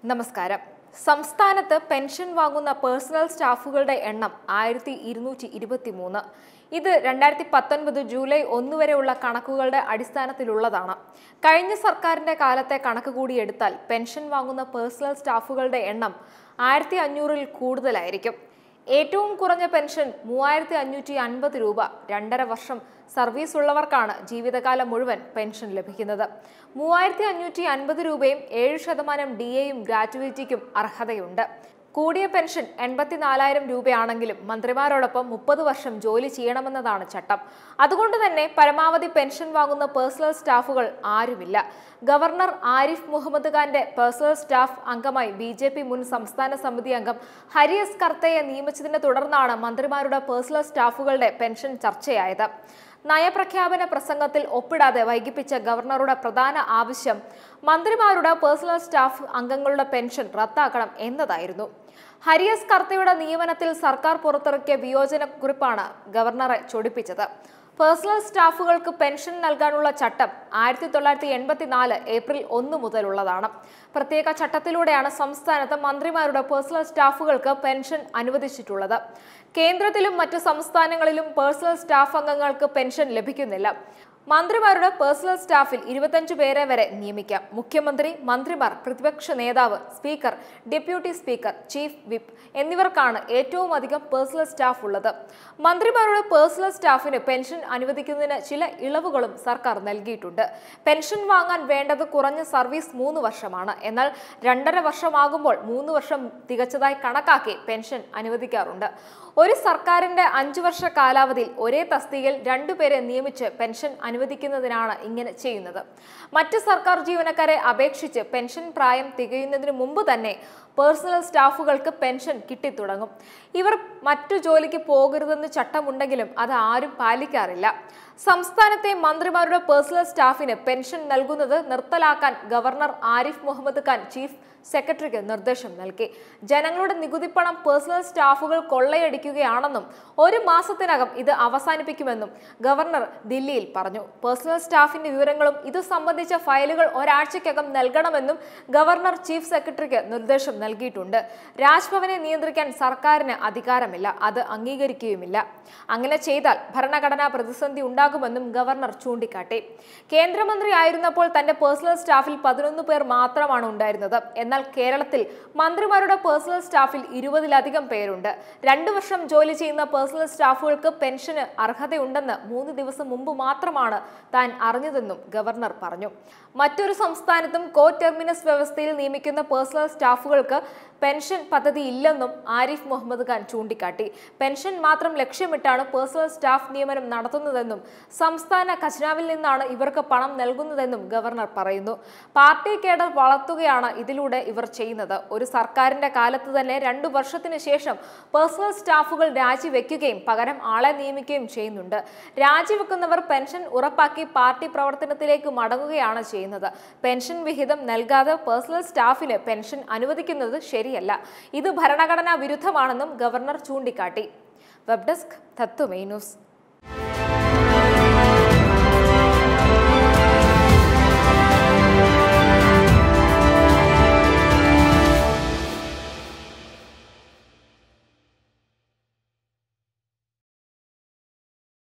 നമസ്കാരം സംസ്ഥാനത്ത് പെൻഷൻ വാങ്ങുന്ന പേഴ്സണൽ സ്റ്റാഫുകളുടെ എണ്ണം ആയിരത്തി ഇരുന്നൂറ്റി ഇരുപത്തി മൂന്ന് ഇത് രണ്ടായിരത്തി പത്തൊൻപത് ജൂലൈ ഒന്ന് വരെയുള്ള കണക്കുകളുടെ അടിസ്ഥാനത്തിലുള്ളതാണ് കഴിഞ്ഞ സർക്കാരിന്റെ കാലത്തെ കണക്ക് കൂടി എടുത്താൽ പെൻഷൻ വാങ്ങുന്ന പേഴ്സണൽ സ്റ്റാഫുകളുടെ എണ്ണം ആയിരത്തി അഞ്ഞൂറിൽ കൂടുതലായിരിക്കും ഏറ്റവും കുറഞ്ഞ പെൻഷൻ മൂവായിരത്തി അഞ്ഞൂറ്റി അൻപത് രൂപ രണ്ടര വർഷം സർവീസ് ഉള്ളവർക്കാണ് ജീവിതകാലം മുഴുവൻ പെൻഷൻ ലഭിക്കുന്നത് മൂവായിരത്തി അഞ്ഞൂറ്റി അൻപത് രൂപയും ഏഴ് ശതമാനം ഡി എയും ഗ്രാറ്റുവിറ്റിക്കും അർഹതയുണ്ട് കൂടിയ പെൻഷൻ എൺപത്തിനാലായിരം രൂപയാണെങ്കിലും മന്ത്രിമാരോടൊപ്പം മുപ്പത് വർഷം ജോലി ചെയ്യണമെന്നതാണ് ചട്ടം അതുകൊണ്ട് തന്നെ പരമാവധി പെൻഷൻ വാങ്ങുന്ന പേഴ്സണൽ സ്റ്റാഫുകൾ ആരുമില്ല ഗവർണർ ആരിഫ് മുഹമ്മദ് ഖാന്റെ പേഴ്സണൽ സ്റ്റാഫ് അംഗമായി ബി ജെ പി മുൻ സംസ്ഥാന സമിതി അംഗം ഹരിയസ് കർത്തയെ നിയമിച്ചതിനെ തുടർന്നാണ് മന്ത്രിമാരുടെ പേഴ്സണൽ സ്റ്റാഫുകളുടെ പെൻഷൻ ചർച്ചയായത് നയപ്രഖ്യാപന പ്രസംഗത്തിൽ ഒപ്പിടാതെ വൈകിപ്പിച്ച ഗവർണറുടെ പ്രധാന ആവശ്യം മന്ത്രിമാരുടെ പേഴ്സണൽ സ്റ്റാഫ് അംഗങ്ങളുടെ പെൻഷൻ റദ്ദാക്കണം എന്നതായിരുന്നു ഹരിയസ് കർത്തയുടെ നിയമനത്തിൽ സർക്കാർ പുറത്തിറക്കിയ വിയോജന കുറിപ്പാണ് ഗവർണറെ ചൊടിപ്പിച്ചത് പേഴ്സണൽ സ്റ്റാഫുകൾക്ക് പെൻഷൻ നൽകാനുള്ള ചട്ടം ആയിരത്തി തൊള്ളായിരത്തി എൺപത്തിനാല് ഏപ്രിൽ ഒന്ന് മുതലുള്ളതാണ് പ്രത്യേക ചട്ടത്തിലൂടെയാണ് സംസ്ഥാനത്ത് മന്ത്രിമാരുടെ പേഴ്സണൽ സ്റ്റാഫുകൾക്ക് പെൻഷൻ അനുവദിച്ചിട്ടുള്ളത് കേന്ദ്രത്തിലും മറ്റു സംസ്ഥാനങ്ങളിലും പേഴ്സണൽ സ്റ്റാഫ് അംഗങ്ങൾക്ക് പെൻഷൻ ലഭിക്കുന്നില്ല മന്ത്രിമാരുടെ പേഴ്സണൽ സ്റ്റാഫിൽ ഇരുപത്തഞ്ചു പേരെ വരെ നിയമിക്കാം മുഖ്യമന്ത്രി മന്ത്രിമാർ പ്രതിപക്ഷ നേതാവ് speaker deputy speaker chief whip എന്നിവർക്കാണ് ഏറ്റവും അധികം പേഴ്സണൽ സ്റ്റാഫ് ഉള്ളത് മന്ത്രിമാരുടെ പേഴ്സണൽ സ്റ്റാഫിന് പെൻഷൻ അനുവദിക്കുന്നതിന് ചില ഇളവുകളും സർക്കാർ നൽകിയിട്ടുണ്ട് പെൻഷൻ വാങ്ങാൻ വേണ്ടത് കുറഞ്ഞ സർവീസ് മൂന്ന് വർഷമാണ് എന്നാൽ രണ്ടര വർഷമാകുമ്പോൾ മൂന്ന് വർഷം തികച്ചതായി കണക്കാക്കി പെൻഷൻ അനുവദിക്കാറുണ്ട് ഒരു സർക്കാരിന്റെ അഞ്ചു വർഷ കാലാവധിയിൽ ഒരേ തസ്തികയിൽ രണ്ടുപേരെ നിയമിച്ച് പെൻഷൻ അനുവദിക്കുന്നതിനാണ് ഇങ്ങനെ ചെയ്യുന്നത് മറ്റ് സർക്കാർ ജീവനക്കാരെ അപേക്ഷിച്ച് പെൻഷൻ പ്രായം തികയുന്നതിന് മുമ്പ് തന്നെ പേഴ്സണൽ സ്റ്റാഫുകൾക്ക് പെൻഷൻ കിട്ടിത്തുടങ്ങും ഇവർ മറ്റു ജോലിക്ക് പോകരുതെന്ന് ചട്ടമുണ്ടെങ്കിലും അത് ആരും പാലിക്കാറില്ല സംസ്ഥാനത്തെ മന്ത്രിമാരുടെ പേഴ്സണൽ സ്റ്റാഫിന് പെൻഷൻ നൽകുന്നത് നിർത്തലാക്കാൻ ഗവർണർ ആരിഫ് മുഹമ്മദ് ഖാൻ ചീഫ് സെക്രട്ടറിക്ക് നിർദ്ദേശം നൽകി ജനങ്ങളുടെ നികുതിപ്പണം പേഴ്സണൽ സ്റ്റാഫുകൾ കൊള്ളയടിക്കുകയാണെന്നും ഒരു മാസത്തിനകം ഇത് അവസാനിപ്പിക്കുമെന്നും ഗവർണർ ദില്ലിയിൽ പറഞ്ഞു പേഴ്സണൽ സ്റ്റാഫിന്റെ വിവരങ്ങളും ഇത് സംബന്ധിച്ച ഫയലുകൾ ഒരാഴ്ചയ്ക്കകം നൽകണമെന്നും ഗവർണർ ചീഫ് സെക്രട്ടറിക്ക് നിർദ്ദേശം നൽകിയിട്ടുണ്ട് രാജ്ഭവനെ നിയന്ത്രിക്കാൻ സർക്കാരിന് അധികാരമില്ല അത് അംഗീകരിക്കുകയുമില്ല അങ്ങനെ ചെയ്താൽ ഭരണഘടനാ പ്രതിസന്ധി ഉണ്ടാകുമെന്നും ഗവർണർ ചൂണ്ടിക്കാട്ടി കേന്ദ്രമന്ത്രി ആയിരുന്നപ്പോൾ തന്റെ പേഴ്സണൽ സ്റ്റാഫിൽ പതിനൊന്ന് പേർ മാത്രമാണ് ഉണ്ടായിരുന്നത് എന്നാൽ കേരളത്തിൽ മന്ത്രിമാരുടെ പേഴ്സണൽ സ്റ്റാഫിൽ ഇരുപതിലധികം പേരുണ്ട് രണ്ടു വർഷം ജോലി ചെയ്യുന്ന പേഴ്സണൽ സ്റ്റാഫുകൾക്ക് പെൻഷന് അർഹതയുണ്ടെന്ന് മൂന്ന് ദിവസം മുമ്പ് മാത്രമാണ് താൻ അറിഞ്ഞതെന്നും ഗവർണർ പറഞ്ഞു മറ്റൊരു സംസ്ഥാനത്തും കോ ടെർമിനസ് വ്യവസ്ഥയിൽ നിയമിക്കുന്ന പേഴ്സണൽ സ്റ്റാഫുകൾക്ക് പെൻഷൻ പദ്ധതി ഇല്ലെന്നും ആരിഫ് മുഹമ്മദ് ഖാൻ ചൂണ്ടിക്കാട്ടി പെൻഷൻ മാത്രം ലക്ഷ്യമിട്ടാണ് പേഴ്സണൽ സ്റ്റാഫ് നിയമനം നടത്തുന്നതെന്നും സംസ്ഥാന ഖജനാവിൽ നിന്നാണ് ഇവർക്ക് പണം നൽകുന്നതെന്നും ഗവർണർ പറയുന്നു പാർട്ടി കേഡർ വളർത്തുകയാണ് ഇതിലൂടെ ഇവർ ചെയ്യുന്നത് ഒരു സർക്കാരിന്റെ കാലത്ത് തന്നെ രണ്ടു വർഷത്തിന് ശേഷം പേഴ്സണൽ സ്റ്റാഫുകൾ രാജിവെക്കുകയും പകരം ആളെ നിയമിക്കുകയും ചെയ്യുന്നുണ്ട് രാജിവെക്കുന്നവർ പെൻഷൻ ഉറപ്പാക്കി പാർട്ടി പ്രവർത്തനത്തിലേക്ക് മടങ്ങുകയാണ് ചെയ്യുന്നത് പെൻഷൻ വിഹിതം നൽകാതെ പേഴ്സണൽ സ്റ്റാഫിന് പെൻഷൻ അനുവദിക്കുന്നത് ശരിയല്ല ഇത് ഭരണഘടനാ വിരുദ്ധമാണെന്നും ഗവർണർ ചൂണ്ടിക്കാട്ടി വെബ് ഡെസ്ക് തത്വമേ ന്യൂസ്